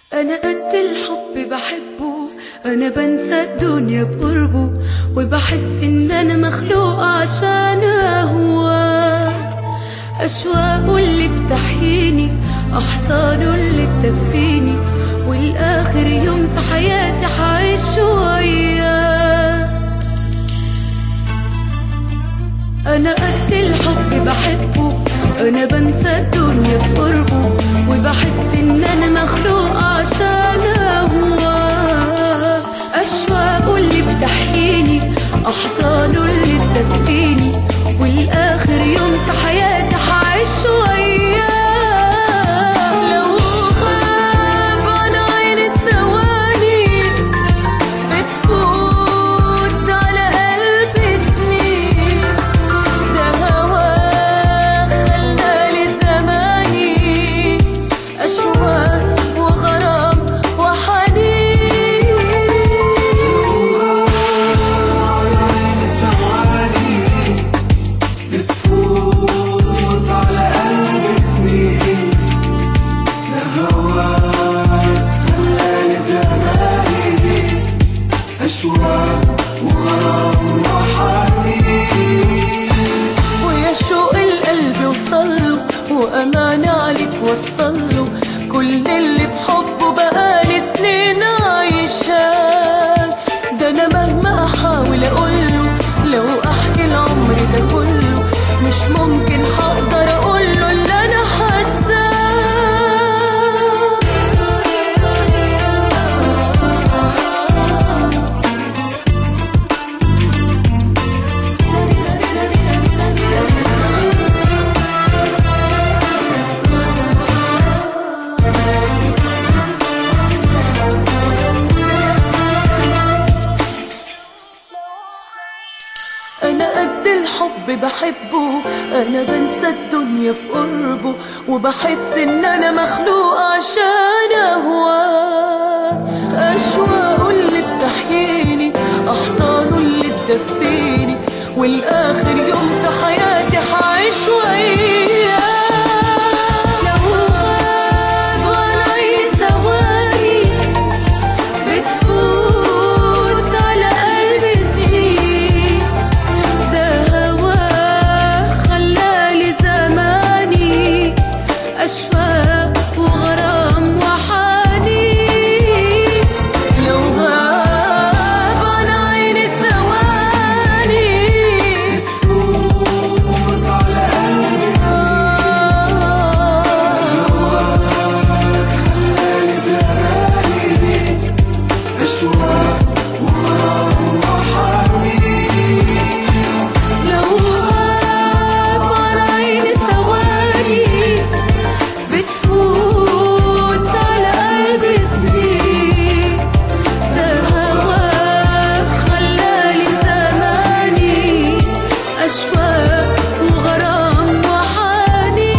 أنا قد الحب بحبه أنا بنسى الدنيا بقربه وبحس إن أنا مخلوق عشان أهواه أشواقه اللي بتحييني أحضانه اللي تدفيني والآخر يوم في حياتي حعيش وياه أنا قد الحب بحبه أنا بنسى الدنيا بقربه وبحس إن أنا مخلوق عشان أهواه أشواقه اللي بتحييني أحضانه اللي تدفيني والآخر يوم في حياتي حعيش وياه لو غاب عن عيني ثواني بتفوت على قلبي سنين ده هواه خلالي زماني أشواق وغرام وحنين الثواني بتفوت على قلبي سنين ده هواك خلاني زماني أشواق وغرام وحنين ويا شوق القلب وصله وأمانة عليك وصله كل اللي في حبه بقالي سنين عايشاه ده أنا مهما أحاول أقوله لو أحكي العمر ده كله مش ممكن هقدر أقوله اللي أنا حاساه أنا قد الحب بحبه أنا بنسى الدنيا في قربه وبحس إن أنا مخلوق عشان أهواه أشواقه اللي بتحييني أحضانه اللي تدفيني والآخر يوم في حياتي حعيش وياه لو غاب عن عيني ثواني بتفوت على قلبي سنين ده هواه خلالي زماني أشواق وغرام وحنين لو غاب عن عيني ثواني بتفوت على قلبي سنين هواك خلاني زماني أشواق وغرام وحنين لو غاب عن عيني ثواني بتفوت على قلبي سنين ده هواك خلالي زماني أشواق وغرام وحنين